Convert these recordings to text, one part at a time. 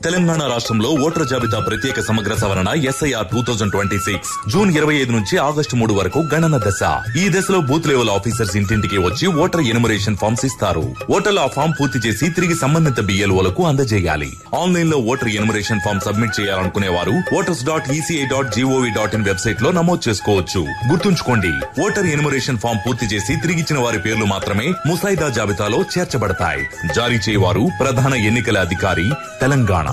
తెలంగాణ రాష్ట్రంలో ఓటర్ జాబితా ప్రత్యేక సమగ్ర సవరణ SIR two thousand twenty six June ఇరవై ఐదు నుంచి ఆగస్టు మూడు వరకు గణన దశ ఈ దశలో బూత్ లెవెల్ ఆఫీసర్స్ ఇంటింటికి వచ్చి ఓటర్ ఎనుమరేషన్ ఫామ్స్ ఇస్తారు ఓటర్లు ఆ ఫామ్ పూర్తి చేసి తిరిగి సంబంధిత బిఎల్ఓలకు అందజేయాలి ఆన్లైన్ లో ఓటర్ ఎనుమరేషన్ ఫామ్ సబ్మిట్ చేయాలనుకునే వారు voters dot ECI dot GOV dot in website లో నమోదు చేసుకోవచ్చు గుర్తుంచుకోండి ఓటర్ ఎనుమరేషన్ ఫామ్ పూర్తి చేసి తిరిగిచ్చిన వారి పేర్లు మాత్రమే ముసాయిదా జాబితాలో చేర్చబడతాయి జారీ చేయవారు ప్రధాన ఎన్నికల అధికారి తెలంగాణ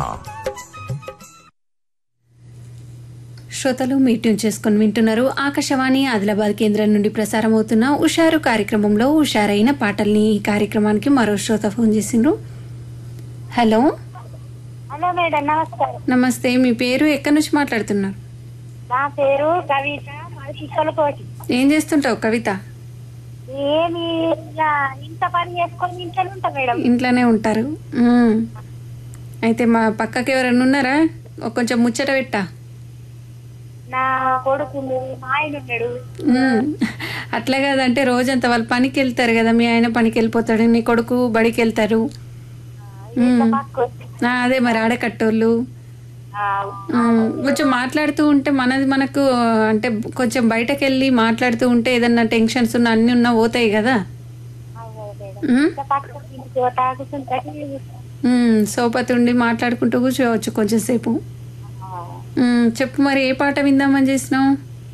శ్రోతలు మీట్యూన్ చేసుకుని వింటున్నారు ఆకాశవాణి ఆదిలాబాద్ కేంద్రం నుండి ప్రసారం అవుతున్న ఉషారు కార్యక్రమంలో ఉషారైన పాటల్ని ఈ కార్యక్రమానికి మరో శ్రోత ఫోన్ చేసిండ్రు హలో హలో మేడం నమస్కారం నమస్తే మీ పేరు ఎక్కడి నుంచి మాట్లాడుతున్నారు నా పేరు కవిత మాది చిక్కలకోటి ఏం చేస్తుంటావు కవిత ఏమి ఇలా ఇంత పని చేసుకొని ఇంట్లో ఉంటా మేడం ఇంట్లోనే ఉంటారు మ్మ్. అయితే మా పక్కకి ఎవరైనా ఉన్నారా ఒక కొంచెం ముచ్చట పెట్టా నా కొడుకు మా ఆయన ఉన్నాడు మ్మ్. అట్లా కాదంటే రోజంతా వాళ్ళు పనికి వెళ్తారు కదా మీ ఆయన పనికి వెళ్ళిపోతాడు నీ కొడుకు బడికి వెళ్తారు ఇంత పక్క వచ్చి, ఆ, అదే మరి ఆడకట్టోళ్ళు ఆ, మ్మ్. కొంచెం మాట్లాడుతూ ఉంటే మనది మనకు అంటే కొంచెం బయటకు వెళ్ళి మాట్లాడుతూ ఉంటే ఏదన్నా టెన్షన్స్ ఉన్నా అన్ని ఉన్నా పోతాయి కదా అదే మేడం మ్మ్. ఇంత పక్క ఇంటికి తాగుతుంటే మ్మ్. సోపతి ఉండి మాట్లాడుకుంటూ కూర్చోవచ్చు కొంచెం సేపు మ్మ్. చెప్పు మరి ఏ పాట విందామని చేసినావు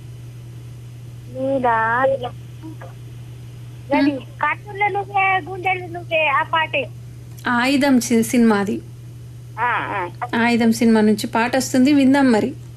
మీద కట్టుల్లో నువ్వే గుండెలు నువ్వే ఆ పాటే ఆయుధం సి- సినిమాది ఆ, ఆ. ఆయుధం సినిమా నుంచి పాట వస్తుంది విందాం మరి